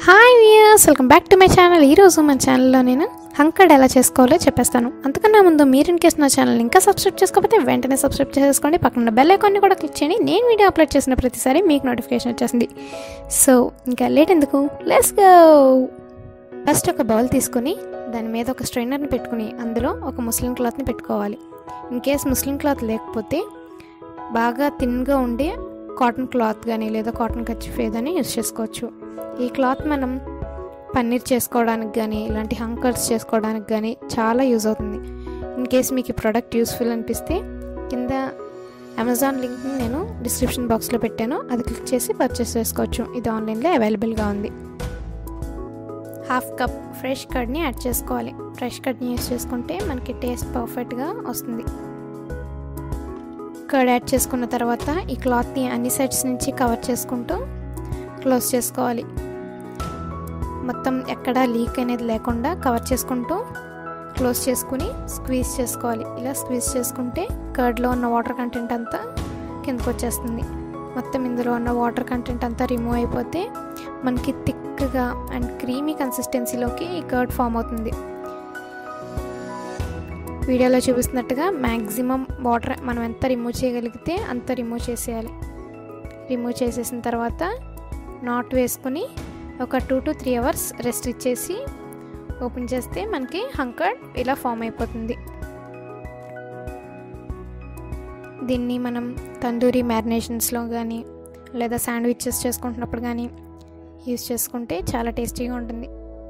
hi viewers welcome back to my channel ఈరోజు మన ఛానల్లో నేను హంకడ్ ఎలా చేసుకోవాలో చెప్పేస్తాను అంతకన్నా ముందు మీరు ఇన్ కేసు నా ఛానల్ ఇంకా సబ్స్క్రైబ్ చేసుకోకపోతే వెంటనే సబ్స్క్రైబ్ చేసుకోండి పక్కన బెల్ ఐకాన్ని కూడా క్లిక్ చేయండి నేను వీడియో అప్లోడ్ చేసిన ప్రతిసారి మీకు నోటిఫికేషన్ వచ్చేసింది సో ఇంకా లేట్ ఎందుకు లెట్స్ గో ఫస్ట్ ఒక బౌల్ తీసుకుని దాని మీద ఒక స్ట్రైనర్ని పెట్టుకుని అందులో ఒక ముస్లిం క్లాత్ని పెట్టుకోవాలి ఇన్ కేస్ ముస్లిం క్లాత్ లేకపోతే బాగా థిన్గా ఉండే కాటన్ క్లాత్ కానీ లేదా కాటన్ కచ్చిఫ్ ఏదని యూస్ చేసుకోవచ్చు ఈ క్లాత్ మనం పన్నీర్ చేసుకోవడానికి కానీ ఇలాంటి హంకర్స్ చేసుకోవడానికి కానీ చాలా యూజ్ అవుతుంది ఇన్ కేస్ మీకు ఈ ప్రోడక్ట్ యూస్ఫుల్ అనిపిస్తే కింద అమెజాన్ లింక్ని నేను డిస్క్రిప్షన్ బాక్స్లో పెట్టాను అది క్లిక్ చేసి పర్చేస్ చేసుకోవచ్చు ఇది ఆన్లైన్లో అవైలబుల్గా ఉంది హాఫ్ కప్ ఫ్రెష్ కర్డ్ని యాడ్ చేసుకోవాలి ఫ్రెష్ కర్డ్ని యూస్ చేసుకుంటే మనకి టేస్ట్ పర్ఫెక్ట్గా వస్తుంది కర్డ్ యాడ్ చేసుకున్న తర్వాత ఈ క్లాత్ని అన్ని సైడ్స్ నుంచి కవర్ చేసుకుంటూ క్లోజ్ చేసుకోవాలి మొత్తం ఎక్కడ లీక్ అనేది లేకుండా కవర్ చేసుకుంటూ క్లోజ్ చేసుకుని స్క్వీజ్ చేసుకోవాలి ఇలా స్క్వీజ్ చేసుకుంటే కర్డ్లో ఉన్న వాటర్ కంటెంట్ అంతా కిందకు వచ్చేస్తుంది మొత్తం ఇందులో ఉన్న వాటర్ కంటెంట్ అంతా రిమూవ్ అయిపోతే మనకి థిక్గా అండ్ క్రీమీ కన్సిస్టెన్సీలోకి ఈ కర్డ్ ఫామ్ అవుతుంది వీడియోలో చూపిస్తున్నట్టుగా మ్యాక్సిమం వాటర్ మనం ఎంత రిమూవ్ చేయగలిగితే అంత రిమూవ్ చేసేయాలి రిమూవ్ చేసేసిన తర్వాత నాట్ వేసుకుని ఒక two to three hours rest ఇచ్చేసి ఓపెన్ చేస్తే మనకి హంకర్డ్ ఇలా ఫామ్ అయిపోతుంది దీన్ని మనం తందూరి మ్యారినేషన్స్లో కానీ లేదా శాండ్విచెస్ చేసుకుంటున్నప్పుడు కానీ యూస్ చేసుకుంటే చాలా టేస్టీగా ఉంటుంది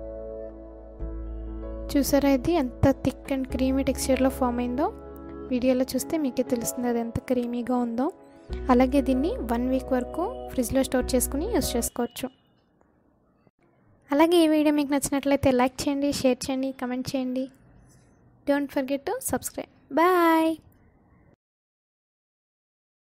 చూసారా ఇది ఎంత థిక్ అండ్ క్రీమీ టెక్స్చర్లో ఫామ్ అయిందో వీడియోలో చూస్తే మీకే తెలుస్తుంది అది ఎంత క్రీమీగా ఉందో అలాగే దీన్ని వన్ వీక్ వరకు ఫ్రిడ్జ్లో స్టోర్ చేసుకుని యూస్ చేసుకోవచ్చు అలాగే ఈ వీడియో మీకు నచ్చినట్లయితే లైక్ చేయండి షేర్ చేయండి కమెంట్ చేయండి don't forget to subscribe bye